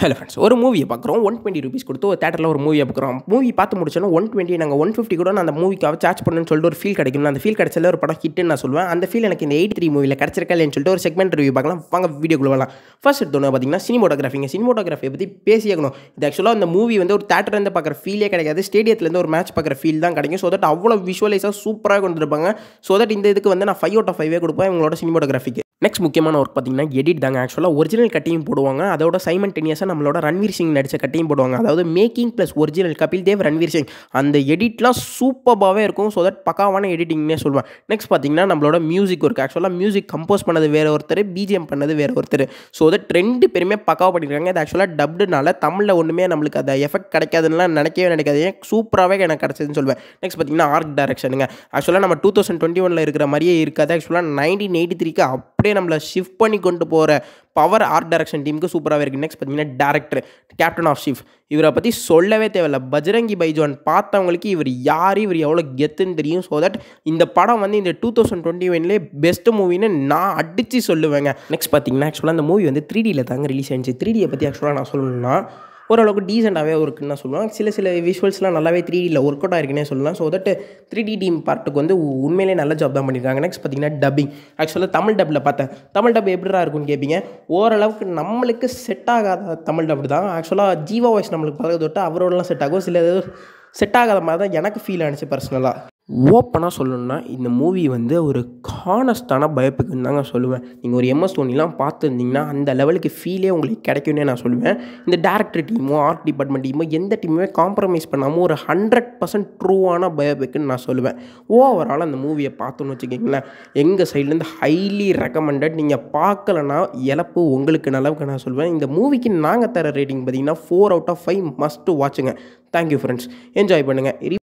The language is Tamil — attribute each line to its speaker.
Speaker 1: ஹலோ ஃப்ரெண்ட்ஸ் ஒரு மூவியை பார்க்குறோம் ஒன் டுவெண்ட்டி ருபீஸ் கொடுத்து ஒரு தேட்டரில் ஒரு மூவியை பார்க்குறோம் மூவி பார்த்து முடிச்சோன்னா ஒன் டுவெண்ட்டி நாங்கள் ஒன் ஃபிஃப்டி கூட நான் அந்த மூவிக்காக சார்ஜ் பண்ணுன்னு சொல்லிட்டு ஒரு ஃபீல் கிடைக்கும் அந்த ஃபீல் கிடைச்சல ஒரு படம் ஹிட்னு நான் சொல்லுவேன் அந்த ஃபீல் எனக்கு இந்த எயிட் த்ரீ மூவியில் கிடச்சிருக்கா இல்லைன்னு சொல்லிட்டு ஒரு செக்மெண்ட் ரிவ்யூ பார்க்கலாம் வாங்க வீடியோக்குள்ள வரலாம் ஃபர்ஸ்ட் எடுத்தோன்னு பார்த்தீங்கன்னா சினிமோட்டோகிராஃபிங்க சினிமோட்டோகிராஃபியை பற்றி பேசியாகணும் இது ஆக்சுவலாக அந்த மூவி வந்து ஒரு தேட்டர்லேருந்து பார்க்குற ஃபீலே கிடைக்காது ஸ்டேடியத்துலேருந்து ஒரு மேட்ச் பார்க்குற ஃபீல் தான் கிடைக்கும் ஸோ தட் அவ்வளோ விஷுவலைஸாக சூப்பராக கொண்டு இருப்பாங்க ஸோ தட் இந்த இதுக்கு வந்து நான் ஃபைவ் அவுட் ஆஃப் ஃபைவே கொடுப்பேன் இவங்களோட சினிமோட்டோகிராஃபிக்கு நெக்ஸ்ட் முக்கியமான ஒர்க் பார்த்தீங்கன்னா எடிட் தாங்க ஆக்சுவலாக ஒரிஜினல் கட்டையும் போடுவாங்க அதோட சைமன் டெனியஸாக நம்மளோட ரன்வீர் சிங் நடித்த கட்டையும் போடுவாங்க அதாவது making plus original Kapil Dev Ranveer Singh அந்த எடிட்லாம் சூப்பராகவே இருக்கும் ஸோ தட் பக்காவான எடிட்டிங்னே சொல்லுவேன் நெக்ஸ்ட் பார்த்தீங்கன்னா நம்மளோட மியூசிக் ஒர்க் ஆக்சுவலாக மியூசிக் கம்போஸ் பண்ணது வேற ஒருத்தர் பிஜிஎம் பண்ணது வேற ஒருத்தர் ஸோ தட் ரெண்டு பேருமே பக்காவாக பண்ணியிருக்காங்க இது ஆக்சுவலாக டப்டுனால தமிழில் ஒன்றுமே நம்மளுக்கு அந்த எஃபெக்ட் கிடைக்காதுன்னா நினைக்கவே நினைக்காது ஏன் சூப்பராகவே எனக்கு கிடச்சதுன்னு சொல்லுவேன் நெக்ஸ்ட் பார்த்தீங்கன்னா ஆர்ட் டைரக்ஷனுங்க ஆக்சுவலாக நம்ம டூ தௌசண்ட் டுவெண்ட்டி ஒனில் இருக்கிற மாதிரியே இருக்காது ஆக்சுவலாக நைன்டீன் எயிட்டி த்ரீக்கு அப்படியே நம்மளை ஷிஃப்ட் பண்ணி கொண்டு போகிற பவர் ஆர்ட் டைரக்ஷன் டீமுக்கு சூப்பராகவே இருக்குது நெக்ஸ்ட் பார்த்தீங்கன்னா டேரக்டர் கேப்டன் ஆஃப் ஷிஃப் இவரை பற்றி சொல்லவே தேவையில்ல பஜ்ரங்கி பைஜான் பார்த்தவங்களுக்கு இவர் யார் இவர் எவ்வளோ கெத்துன்னு தெரியும் ஸோ தட் இந்த படம் வந்து இந்த டூ தௌசண்ட் டுவெண்ட்டி ஒன்லேயே பெஸ்ட் மூவின்னு நான் அடித்து சொல்லுவேங்க நெக்ஸ்ட் பார்த்தீங்கன்னா ஆக்சுவலாக அந்த மூவி வந்து த்ரீ டியில் தாங்க ரிலீஸ் ஆயிடுச்சு த்ரீ டியை பற்றி ஆக்சுவலாக நான் சொல்லணும்னா ஓரளவுக்கு டீசெண்டாகவே இருக்குன்னு நான் சொல்லுவேன் சில சில விஷுவல்ஸ்லாம் நல்லாவே த்ரீ டியில் ஒர்க் அவுட் ஆயிருக்குன்னே சொல்லலாம் so that three D team பார்ட்டுக்கு வந்து உண்மையிலே நல்ல ஜாப் தான் பண்ணியிருக்காங்க நெக்ஸ்ட் பார்த்தீங்கன்னா டப்பிங் ஆக்சுவலாக தமிழ் டப்பில் பார்த்தேன் தமிழ் டப் எப்படிடா இருக்கும்னு கேட்பீங்க ஓரளவுக்கு நம்மளுக்கு செட் ஆகாத தமிழ் டப் தான் ஆக்சுவலாக ஜீவா வாய்ஸ் நம்மளுக்கு பழக தொட்டு அவரோடலாம் செட் ஆகும் சில செட் ஆகாத மாதிரி தான் எனக்கு ஃபீல் ஆனிச்சு பர்சனலாக ஓப்பனாக சொல்லணும்னா இந்த மூவி வந்து ஒரு கானஸ்டான பயப்புக்குன்னு தாங்க சொல்லுவேன் நீங்கள் ஒரு எம்எஸ் தோனிலாம் பார்த்துருந்தீங்கன்னா அந்த லெவலுக்கு ஃபீலே உங்களுக்கு கிடைக்கும்னே நான் சொல்லுவேன் இந்த டேரக்டர் டீமோ ஆர்ட் டிபார்ட்மெண்ட் டீமோ எந்த டீமுமே காம்ப்ரமைஸ் பண்ணாமல் ஒரு ஹண்ட்ரட் பர்சன்ட் ட்ரூவான பயப்புக்குன்னு நான் சொல்லுவேன் ஓவரால் அந்த மூவியை பார்த்தோன்னு வச்சுக்கிங்களேன் எங்கள் சைட்லேருந்து ஹைலி ரெக்கமெண்டட் நீங்கள் பார்க்கலன்னா இழப்பு உங்களுக்கு நல்லவுக்கு நான் சொல்லுவேன் இந்த மூவிக்கு நாங்கள் தர ரேட்டிங் பார்த்தீங்கன்னா four out of five must வாட்சுங்க தேங்க்யூ ஃப்ரெண்ட்ஸ் என்ஜாய் பண்ணுங்கள்